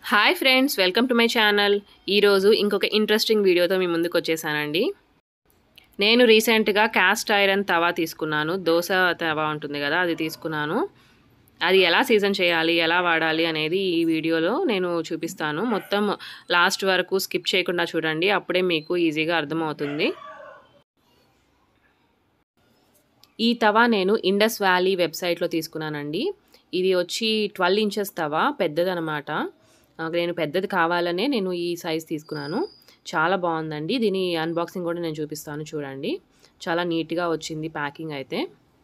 hi friends welcome to my channel ఈరోజు ఇంకొక interesting వీడియోతో మీ ముందుకు వచ్చేసానండి నేను రీసెంట్గా క్యాస్ట్ ఐరన్ తవా తీసుకున్నాను దోశ తవా ఉంటుంది కదా అది తీసుకున్నాను అది ఎలా సీజన్ చేయాలి ఎలా వాడాలి అనేది ఈ వీడియోలో నేను చూపిస్తాను మొత్తం లాస్ట్ వరకు స్కిప్ చేయకుండా చూడండి అప్పుడే మీకు ఈజీగా అర్థమవుతుంది ఈ తవా నేను ఇండస్ వ్యాలీ వెబ్సైట్లో తీసుకున్నానండి ఇది వచ్చి ట్వెల్వ్ ఇంచెస్ తవా పెద్దదనమాట నేను పెద్దది కావాలనే నేను ఈ సైజ్ తీసుకున్నాను చాలా బాగుందండి దీని అన్బాక్సింగ్ కూడా నేను చూపిస్తాను చూడండి చాలా నీట్గా వచ్చింది ప్యాకింగ్ అయితే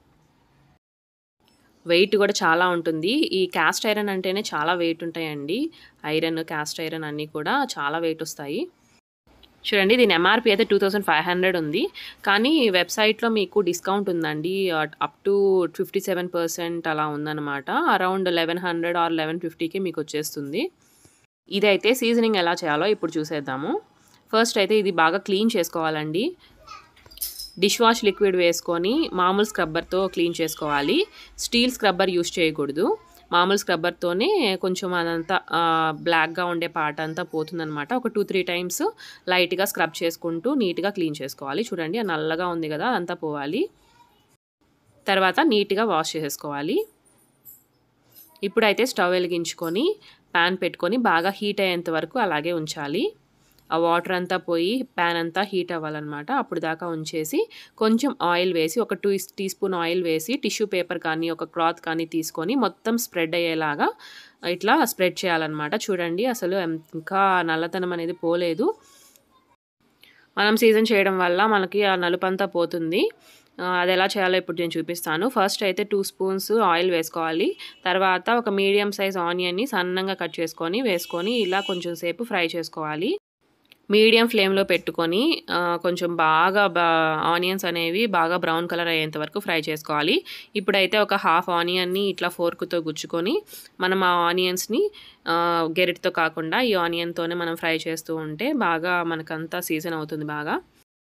వెయిట్ కూడా చాలా ఉంటుంది ఈ క్యాస్ట్ ఐరన్ అంటేనే చాలా వెయిట్ ఉంటాయండి ఐరన్ క్యాస్ట్ ఐరన్ అన్నీ కూడా చాలా వెయిట్ వస్తాయి చూడండి దీని ఎంఆర్పి అయితే టూ థౌసండ్ ఫైవ్ హండ్రెడ్ ఉంది కానీ వెబ్సైట్లో మీకు డిస్కౌంట్ ఉందండి up to fifty seven percent అలా ఉందన్నమాట around eleven hundred or eleven ఫిఫ్టీకి మీకు వచ్చేస్తుంది ఇదైతే సీజనింగ్ ఎలా చేయాలో ఇప్పుడు చూసేద్దాము ఫస్ట్ అయితే ఇది బాగా క్లీన్ చేసుకోవాలండి డిష్ వాష్ లిక్విడ్ వేసుకొని మామూలు స్క్రబ్బర్తో క్లీన్ చేసుకోవాలి స్టీల్ స్క్రబ్బర్ యూస్ చేయకూడదు మామూలు స్క్రబ్బర్తోనే కొంచెం అదంతా బ్లాక్గా ఉండే పార్ట్ అంతా పోతుందనమాట ఒక టూ త్రీ టైమ్స్ లైట్గా స్క్రబ్ చేసుకుంటూ నీట్గా క్లీన్ చేసుకోవాలి చూడండి ఆ నల్లగా ఉంది కదా అదంతా పోవాలి తర్వాత నీట్గా వాష్ చేసేసుకోవాలి ఇప్పుడైతే స్టవ్ వెలిగించుకొని ప్యాన్ పెట్టుకొని బాగా హీట్ అయ్యేంత వరకు అలాగే ఉంచాలి ఆ వాటర్ అంతా పోయి ప్యాన్ అంతా హీట్ అవ్వాలన్నమాట అప్పుడు దాకా ఉంచేసి కొంచెం ఆయిల్ వేసి ఒక టూ టీ స్పూన్ ఆయిల్ వేసి టిష్యూ పేపర్ కానీ ఒక క్లాత్ కానీ తీసుకొని మొత్తం స్ప్రెడ్ అయ్యేలాగా ఇట్లా స్ప్రెడ్ చేయాలన్నమాట చూడండి అసలు ఇంకా నల్లతనం అనేది పోలేదు మనం సీజన్ చేయడం వల్ల మనకి ఆ నలుపు అంతా పోతుంది అది ఎలా చేయాలో ఇప్పుడు నేను చూపిస్తాను ఫస్ట్ అయితే టూ స్పూన్స్ ఆయిల్ వేసుకోవాలి తర్వాత ఒక మీడియం సైజ్ ఆనియన్ని సన్నంగా కట్ చేసుకొని వేసుకొని ఇలా కొంచెం సేపు ఫ్రై చేసుకోవాలి మీడియం ఫ్లేమ్లో పెట్టుకొని కొంచెం బాగా ఆనియన్స్ అనేవి బాగా బ్రౌన్ కలర్ అయ్యేంత వరకు ఫ్రై చేసుకోవాలి ఇప్పుడైతే ఒక హాఫ్ ఆనియన్ని ఇట్లా ఫోర్క్తో గుచ్చుకొని మనం ఆ ఆనియన్స్ని గెరిటితో కాకుండా ఈ ఆనియన్తోనే మనం ఫ్రై చేస్తూ ఉంటే బాగా మనకంతా సీజన్ అవుతుంది బాగా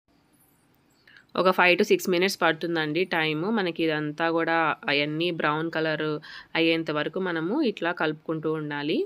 ఒక ఫైవ్ టు సిక్స్ మినిట్స్ పడుతుందండి టైము మనకి ఇదంతా కూడా అవన్నీ బ్రౌన్ కలర్ అయ్యేంత వరకు మనము ఇట్లా కలుపుకుంటూ ఉండాలి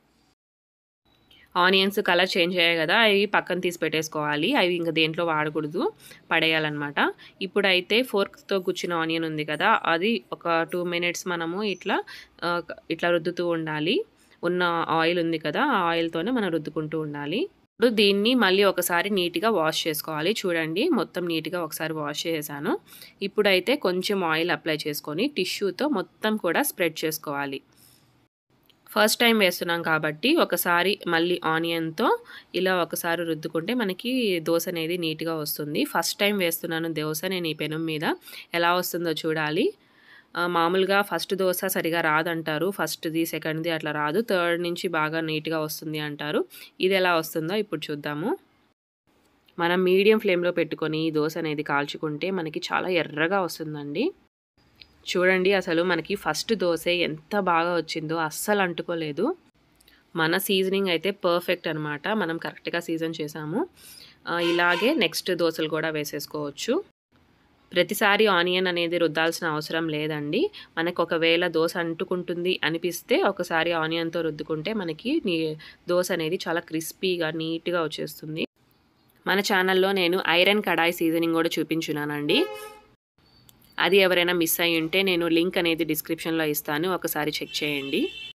ఆనియన్స్ కలర్ చేంజ్ అయ్యాయి కదా అవి పక్కన తీసి పెట్టేసుకోవాలి అవి ఇంకా దేంట్లో వాడకూడదు పడేయాలన్నమాట ఇప్పుడైతే ఫోర్క్తో కూర్చున్న ఆనియన్ ఉంది కదా అది ఒక టూ మినిట్స్ మనము ఇట్లా ఇట్లా రుద్దుతూ ఉండాలి ఉన్న ఆయిల్ ఉంది కదా ఆ ఆయిల్తోనే మనం రుద్దుకుంటూ ఉండాలి ఇప్పుడు దీన్ని మళ్ళీ ఒకసారి నీట్గా వాష్ చేసుకోవాలి చూడండి మొత్తం నీట్గా ఒకసారి వాష్ చేశాను ఇప్పుడైతే కొంచెం ఆయిల్ అప్లై చేసుకొని టిష్యూతో మొత్తం కూడా స్ప్రెడ్ చేసుకోవాలి ఫస్ట్ టైం వేస్తున్నాం కాబట్టి ఒకసారి మళ్ళీ ఆనియన్తో ఇలా ఒకసారి రుద్దుకుంటే మనకి దోశ అనేది నీట్గా వస్తుంది ఫస్ట్ టైం వేస్తున్నాను దోశ నేను ఈ పెనం మీద ఎలా వస్తుందో చూడాలి మామూలుగా ఫస్ట్ దోశ సరిగా రాదంటారు ఫస్ట్ది సెకండ్ది అట్లా రాదు థర్డ్ నుంచి బాగా నీట్గా వస్తుంది అంటారు ఇది ఎలా వస్తుందో ఇప్పుడు చూద్దాము మనం మీడియం ఫ్లేమ్లో పెట్టుకొని ఈ దోశ అనేది కాల్చుకుంటే మనకి చాలా ఎర్రగా వస్తుందండి చూడండి అసలు మనకి ఫస్ట్ దోశ ఎంత బాగా వచ్చిందో అస్సలు అంటుకోలేదు మన సీజనింగ్ అయితే పర్ఫెక్ట్ అనమాట మనం కరెక్ట్గా సీజన్ చేసాము ఇలాగే నెక్స్ట్ దోశలు కూడా వేసేసుకోవచ్చు ప్రతిసారి ఆనియన్ అనేది రుద్దాల్సిన అవసరం లేదండి మనకు ఒకవేళ దోశ అంటుకుంటుంది అనిపిస్తే ఒకసారి ఆనియన్తో రుద్దుకుంటే మనకి దోశ అనేది చాలా క్రిస్పీగా నీట్గా వచ్చేస్తుంది మన ఛానల్లో నేను ఐరన్ కడాయి సీజనింగ్ కూడా చూపించున్నానండి అది ఎవరైనా మిస్ అయ్యి ఉంటే నేను లింక్ అనేది డిస్క్రిప్షన్లో ఇస్తాను ఒకసారి చెక్ చేయండి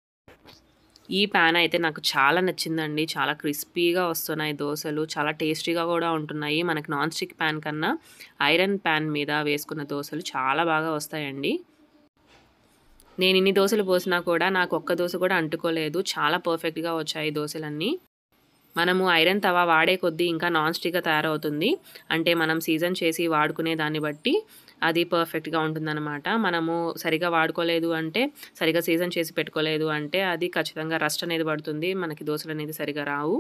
ఈ ప్యాన్ అయితే నాకు చాలా నచ్చిందండి చాలా క్రిస్పీగా వస్తున్నాయి దోశలు చాలా టేస్టీగా కూడా ఉంటున్నాయి మనకి నాన్ స్టిక్ ప్యాన్ కన్నా ఐరన్ ప్యాన్ మీద వేసుకున్న దోశలు చాలా బాగా వస్తాయండి నేను ఇన్ని దోశలు పోసినా కూడా నాకు ఒక్క దోశ కూడా అంటుకోలేదు చాలా పర్ఫెక్ట్గా వచ్చాయి దోశలన్నీ మనము ఐరన్ తవా వాడే కొద్దీ ఇంకా నాన్ స్టిక్గా తయారవుతుంది అంటే మనం సీజన్ చేసి వాడుకునే దాన్ని బట్టి అది పర్ఫెక్ట్గా ఉంటుందన్నమాట మనము సరిగా వాడుకోలేదు అంటే సరిగా సీజన్ చేసి పెట్టుకోలేదు అంటే అది ఖచ్చితంగా రస్ట్ అనేది పడుతుంది మనకి దోశలు అనేది సరిగా రావు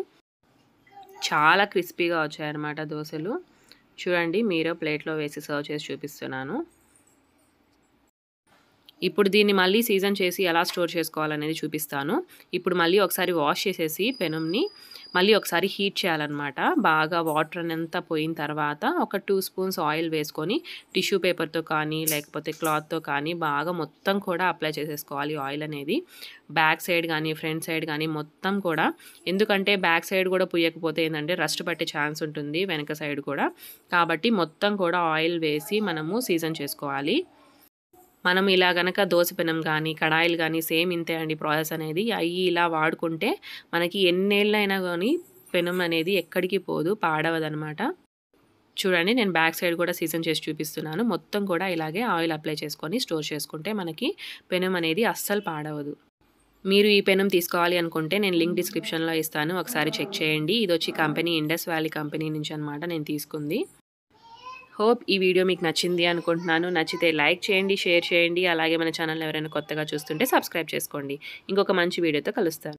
చాలా క్రిస్పీగా వచ్చాయన్నమాట దోశలు చూడండి మీరు ప్లేట్లో వేసి సర్వ్ చేసి చూపిస్తున్నాను ఇప్పుడు దీన్ని మళ్ళీ సీజన్ చేసి ఎలా స్టోర్ చేసుకోవాలనేది చూపిస్తాను ఇప్పుడు మళ్ళీ ఒకసారి వాష్ చేసేసి పెనంని మళ్ళీ ఒకసారి హీట్ చేయాలన్నమాట బాగా వాటర్ అంతా పోయిన తర్వాత ఒక టూ స్పూన్స్ ఆయిల్ వేసుకొని టిష్యూ పేపర్తో కానీ లేకపోతే క్లాత్తో కానీ బాగా మొత్తం కూడా అప్లై చేసేసుకోవాలి ఆయిల్ అనేది బ్యాక్ సైడ్ కానీ ఫ్రంట్ సైడ్ కానీ మొత్తం కూడా ఎందుకంటే బ్యాక్ సైడ్ కూడా పుయ్యకపోతే ఏంటంటే రస్ట్ పట్టే ఛాన్స్ ఉంటుంది వెనక సైడ్ కూడా కాబట్టి మొత్తం కూడా ఆయిల్ వేసి మనము సీజన్ చేసుకోవాలి మనం ఇలా గనక దోశ పెనం కానీ కడాయిలు కానీ సేమ్ ఇంతే అండి ప్రాసెస్ అనేది అవి ఇలా వాడుకుంటే మనకి ఎన్నేళ్ళైనా కానీ పెనం అనేది ఎక్కడికి పోదు పాడవదనమాట చూడండి నేను బ్యాక్ సైడ్ కూడా సీజన్ చేసి చూపిస్తున్నాను మొత్తం కూడా ఇలాగే ఆయిల్ అప్లై చేసుకొని స్టోర్ చేసుకుంటే మనకి పెనం అనేది అస్సలు పాడవదు మీరు ఈ పెనం తీసుకోవాలి అనుకుంటే నేను లింక్ డిస్క్రిప్షన్లో ఇస్తాను ఒకసారి చెక్ చేయండి ఇది వచ్చి కంపెనీ ఇండస్ వ్యాలీ కంపెనీ నుంచి అనమాట నేను తీసుకుంది హోప్ ఈ వీడియో మీకు నచ్చింది అనుకుంటున్నాను నచ్చితే లైక్ చేయండి షేర్ చేయండి అలాగే మన ఛానల్ ఎవరైనా కొత్తగా చూస్తుంటే సబ్స్క్రైబ్ చేసుకోండి ఇంకొక మంచి వీడియోతో కలుస్తాను